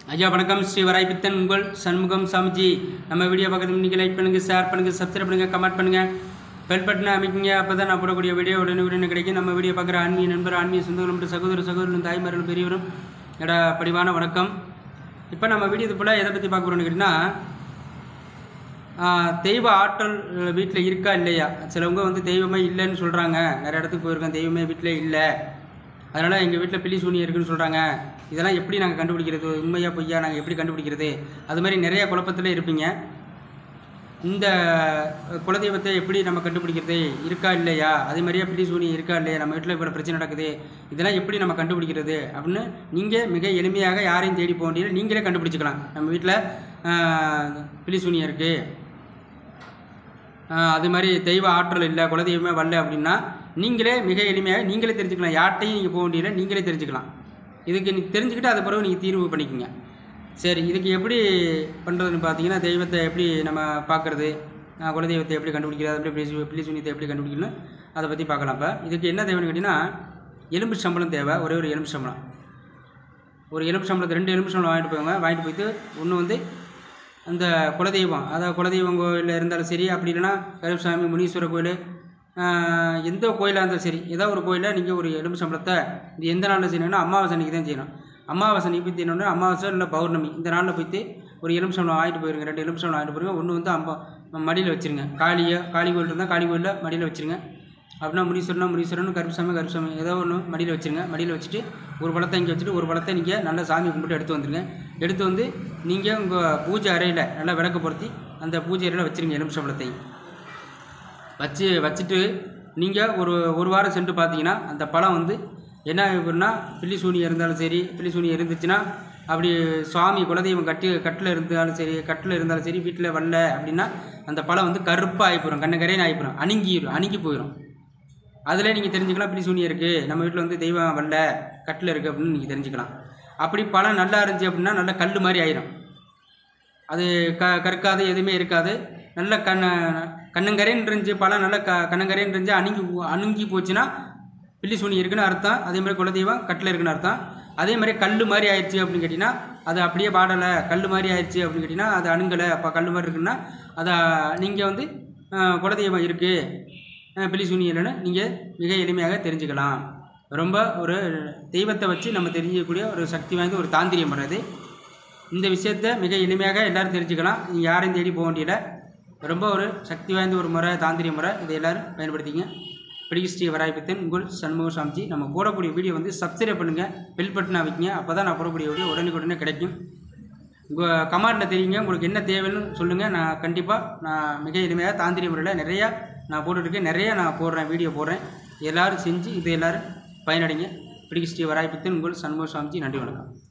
ஐயா வணக்கம் ஸ்ரீ வராய்பித்தன் உங்கள் சண்முகம் சாமிஜி நம்ம வீடியோ பார்க்குறது நீங்கள் லைக் பண்ணுங்கள் ஷேர் பண்ணுங்கள் சப்ஸ்கிரைப் பண்ணுங்கள் கமெண்ட் பண்ணுங்கள் பெல் பட்டனை அமைக்குங்க அப்போ தான் நான் போடக்கூடிய வீடியோ உடனே உடனே கிடைக்கும் நம்ம வீடியோ பார்க்குற ஆன்மீக நண்பர் ஆன்மீக சொந்தங்கள் மற்றும் சகோதர சகோதரர்களும் தாய்மார்களும் பெரியவரும் என்னோட படிவான வணக்கம் இப்போ நம்ம வீடியோ இது போல் எதை பற்றி பார்க்க போகிறோம்னு கேட்டிங்கன்னா ஆஹ், தெய்வ ஆற்றல் வீட்டில் இருக்கா இல்லையா சிலவங்க வந்து தெய்வமே இல்லைன்னு சொல்கிறாங்க நிறைய இடத்துக்கு போயிருக்கேன் தெய்வமே வீட்டில் இல்லை அதனால் எங்கள் வீட்டில் பில்லி சூனி இருக்குன்னு சொல்கிறாங்க இதெல்லாம் எப்படி நாங்கள் கண்டுபிடிக்கிறது உண்மையா பொய்யா நாங்கள் எப்படி கண்டுபிடிக்கிறது அது மாதிரி நிறைய குழப்பத்தில் இருப்பீங்க இந்த அஹ், குலதெய்வத்தை எப்படி நம்ம கண்டுபிடிக்கிறது இருக்கா இல்லையா அதே மாதிரியே பில்லி சூனி இருக்கா இல்லையா நம்ம வீட்டில் இப்போ பிரச்சனை நடக்குது இதெல்லாம் எப்படி நம்ம கண்டுபிடிக்கிறது அப்படின்னு நீங்கள் மிக எளிமையாக யாரையும் தேடி போக வேண்டியது நீங்களே கண்டுபிடிச்சிக்கலாம் நம்ம வீட்டில் பில்லி சூனி இருக்குது ஆஹ் அது மாதிரி தெய்வ ஆற்றல் இல்லை குலதெய்வமே வரல அப்படின்னா நீங்களே மிக எளிமையாக நீங்களே தெரிஞ்சுக்கலாம் யார்கிட்டையும் நீங்கள் போக வேண்டியதில்லை நீங்களே தெரிஞ்சுக்கலாம் இதுக்கு நீ தெரிஞ்சுக்கிட்டு அது பிறகு நீங்கள் தீர்வு பண்ணிக்கோங்க சரி இதுக்கு எப்படி பண்ணுறதுன்னு பார்த்தீங்கன்னா தெய்வத்தை எப்படி நம்ம பார்க்குறது குலதெய்வத்தை எப்படி கண்டுபிடிக்கிறது எப்படி பிள்ளி பிள்ளி சூனியத்தை எப்படி கண்டுபிடிக்கணும் அதை பற்றி பார்க்கலாம் இப்போ இதுக்கு என்ன தேவைன்னு கேட்டிங்கன்னா எலும்பு சம்பளம் தேவை ஒரே ஒரு எலும்பு சம்பளம் ஒரு எலும்பு சம்பளத்தை ரெண்டு எலும்பு சம்பளம் வாங்கிட்டு போவாங்க வாங்கிட்டு போயிட்டு ஒன்று வந்து அந்த குலதெய்வம் அதாவது குலதெய்வம் கோயிலில் இருந்தாலும் சரி அப்படி இல்லைன்னா கருப்பசாமி முனீஸ்வரர் கோயில் ஆஹ், எந்த கோயிலாக இருந்தாலும் சரி ஏதோ ஒரு கோயிலில் நீங்கள் ஒரு எலும்பு சம்பளத்தை இது எந்த நாளில் செய்யணும்னா அமாவாசை அன்றைக்கி தான் செய்யணும் அமாவாசை அன்றைக்கி போய் செய்யணும்னா அமாவாசை இல்லை பௌர்ணமி இந்த நாளில் போயிட்டு ஒரு எலும்பு சம்பளம் வாங்கிட்டு போயிருங்க ரெண்டு எலும்பு சம்பளம் வாங்கிட்டு போயிருங்க ஒன்று வந்து அம்பா மடியில் வச்சுருங்க காளியை காளி கோயில் இருந்தால் காளி கோயிலில் மடியில் வச்சுருங்க அப்படின்னா முனீஸ்வரனா முனீஸ்வரன் கருப்பசாமி கருப்பசாமி ஏதோ ஒன்று மடியில் வச்சுருங்க மடியில் வச்சுட்டு ஒரு பழத்தை இங்கே வச்சுட்டு ஒரு பழத்தை நீங்கள் நல்லா சாமி கும்பிட்டு எடுத்து வந்துருங்க எடுத்து வந்து நீங்கள் உங்கள் பூஜை அறையில் நல்லா விளக்கு பொருத்தி அந்த பூஜை அறையில் வச்சுருங்க எலுமிச்சை பழத்தை வச்சு வச்சுட்டு நீங்கள் ஒரு ஒரு வாரம் சென்று பார்த்தீங்கன்னா அந்த பழம் வந்து என்ன ஆகுதுன்னா பில்லி சூனி இருந்தாலும் சரி பில்லி சூனி இருந்துச்சுன்னா அப்படி சுவாமி குலதெய்வம் கட்டி கட்டில் இருந்தாலும் சரி கட்டில் இருந்தாலும் சரி வீட்டில் வரல அப்படின்னா அந்த பழம் வந்து கருப்பாக ஆகி போயிடும் கண்ணு கரையின்னு ஆகி போயிடும் அணுங்கிடும் அணுகி போயிடும் அதில் நீங்கள் தெரிஞ்சுக்கலாம் பில்லி சூனி இருக்குது நம்ம வீட்டில் வந்து தெய்வம் வரல கட்டில் இருக்குது அப்படின்னு நீங்கள் தெரிஞ்சுக்கலாம் அப்படி பழம் நல்லா இருந்துச்சு அப்படின்னா நல்ல கல் மாதிரி ஆயிரும் அது க கற்காது எதுவுமே இருக்காது நல்ல கண்ண கண்ணங்கரேன்னு இருந்துச்சு பழம் நல்ல க கண்ணங்கரேன்னு இருந்துச்சு அணுங்கி அணுங்கி போச்சுன்னா பில்லி சூனி இருக்குன்னு அர்த்தம் அதே மாதிரி குலதெய்வம் கட்டில் இருக்குன்னு அர்த்தம் அதே மாதிரி கல் மாதிரி ஆயிடுச்சு அப்படின்னு கேட்டிங்கன்னா அது அப்படியே பாடலை கல் மாதிரி ஆயிடுச்சு அப்படின்னு கேட்டிங்கன்னா அது அணுங்கலை அப்போ கல் மாதிரி இருக்குன்னா அதை நீங்கள் வந்து அஹ், குலதெய்வம் இருக்குது பில்லி சூனி இல்லைன்னு நீங்கள் மிக எளிமையாக தெரிஞ்சுக்கலாம் ரொம்ப ஒரு தெய்வத்தை வச்சு நம்ம தெரிஞ்சிக்கக்கூடிய ஒரு சக்தி வாய்ந்த ஒரு தாந்திரியம் வர்றது இந்த விஷயத்தை மிக எளிமையாக எல்லாரும் தெரிஞ்சுக்கலாம் நீங்கள் யாரையும் தேடி போக வேண்டியதில்லை ரொம்ப ஒரு சக்தி வாய்ந்த ஒரு முறை தாந்திரிய முறை இதை எல்லாரும் பயன்படுத்திங்க பிடிக்கு ஸ்ரீ வராய்பித்தன் உங்கள் சண்முக சாமிஜி நம்ம போடக்கூடிய வீடியோ வந்து சப்ஸ்கிரைப் பண்ணுங்கள் பெல் பட்டனை வைக்கிங்க அப்போ தான் நான் போடக்கூடிய வீடியோ உடனுக்குடனே கிடைக்கும் உங்கள் கமெண்டில் தெரியுங்க உங்களுக்கு என்ன தேவைன்னு சொல்லுங்கள் நான் கண்டிப்பாக நான் மிக எளிமையாக தாந்திரிய முறையில் நிறையா நான் போட்டுருக்கேன் நிறைய நான் போடுறேன் வீடியோ போடுறேன் எல்லாரும் செஞ்சு இது எல்லோரும் பயனடைங்க பிடிக்கு ஸ்ரீ வராய்பித்தன் உங்கள் சண்முக சாமிஜி நன்றி வணக்கம்